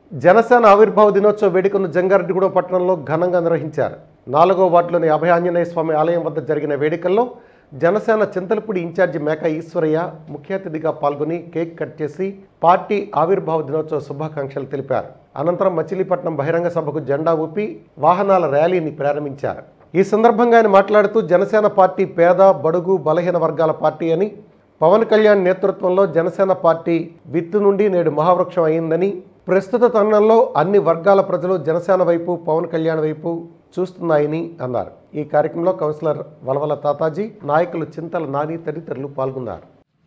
జనసేన ఆవిర్భావ దినోత్సవ వేడుకను జంగారెడ్డిగూడెం పట్టణంలో ఘనంగా నిర్వహించారు నాలుగో వార్డులోని అభయ ఆంజనేయ స్వామి ఆలయం వద్ద జరిగిన వేడుకల్లో జనసేన చింతలపూడి ఇన్ఛార్జి మేక ఈశ్వరయ్య ముఖ్య అతిథిగా పాల్గొని కేక్ కట్ చేసి పార్టీ ఆవిర్భావ దినోత్సవ శుభాకాంక్షలు తెలిపారు అనంతరం మచిలీపట్నం బహిరంగ సభకు జెండా ఊపి వాహనాల ర్యాలీని ప్రారంభించారు ఈ సందర్భంగా ఆయన మాట్లాడుతూ జనసేన పార్టీ పేద బడుగు బలహీన వర్గాల పార్టీ అని పవన్ కళ్యాణ్ నేతృత్వంలో జనసేన పార్టీ విత్తు నుండి నేడు మహావృక్షం అయిందని ప్రస్తుత తరుణంలో అన్ని వర్గాల ప్రజలు జనసేన వైపు పవన్ కళ్యాణ్ వైపు చూస్తున్నాయని అన్నారు ఈ కార్యక్రమంలో కౌన్సిలర్ వలవల తాతాజీ నాయకులు చింతల నాని తదితరులు పాల్గొన్నారు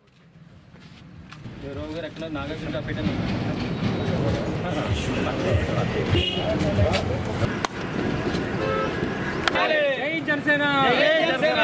జై జనసేన జై జనసేన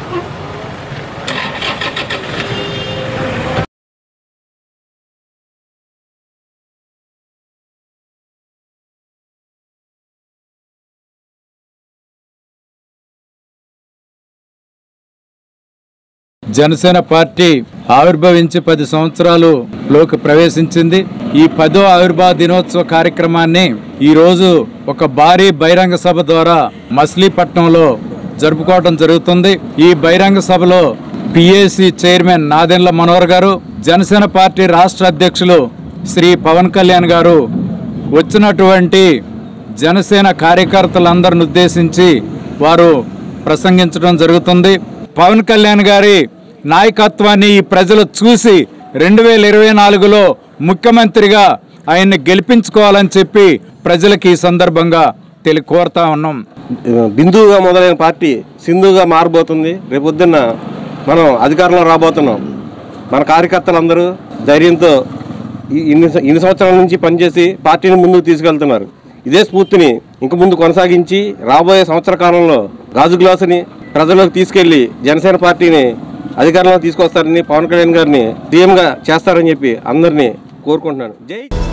జనసేన పార్టీ ఆవిర్భవించి పది సంవత్సరాలు లోకి ప్రవేశించింది ఈ పదో ఆవిర్భావ దినోత్సవ కార్యక్రమాన్ని ఈ రోజు ఒక భారీ బహిరంగ సభ ద్వారా మచిలీపట్నంలో జరుపుకోవడం జరుగుతుంది ఈ బహిరంగ సభలో పిఏసి చైర్మన్ నాదెండ్ల మనోహర్ గారు జనసేన పార్టీ రాష్ట్ర అధ్యక్షులు శ్రీ పవన్ కళ్యాణ్ గారు వచ్చినటువంటి జనసేన కార్యకర్తలందరిని ఉద్దేశించి వారు ప్రసంగించడం జరుగుతుంది పవన్ కళ్యాణ్ గారి నాయకత్వాన్ని ఈ ప్రజలు చూసి రెండు వేల ఇరవై నాలుగులో ముఖ్యమంత్రిగా ఆయన్ని గెలిపించుకోవాలని చెప్పి ప్రజలకు ఈ సందర్భంగా తెలి కోరుతా ఉన్నాం బిందువుగా మొదలైన పార్టీ సింధుగా మారబోతుంది రేపొద్దున్న మనం అధికారంలో రాబోతున్నాం మన కార్యకర్తలందరూ ధైర్యంతో ఈ- ఇన్ని స- ఇన్ని సంవత్సరాల నుంచి పనిచేసి పార్టీని ముందుకు తీసుకెళ్తున్నారు ఇదే స్ఫూర్తిని ఇంక ముందు కొనసాగించి రాబోయే సంవత్సర కాలంలో గాజు గ్లాసుని ప్రజల్లోకి తీసుకెళ్లి జనసేన పార్టీని అధికారంలో తీసుకొస్తారని పవన్ కళ్యాణ్ గారిని సీఎంగా చేస్తారని చెప్పి అందరినీ కోరుకుంటున్నాను జై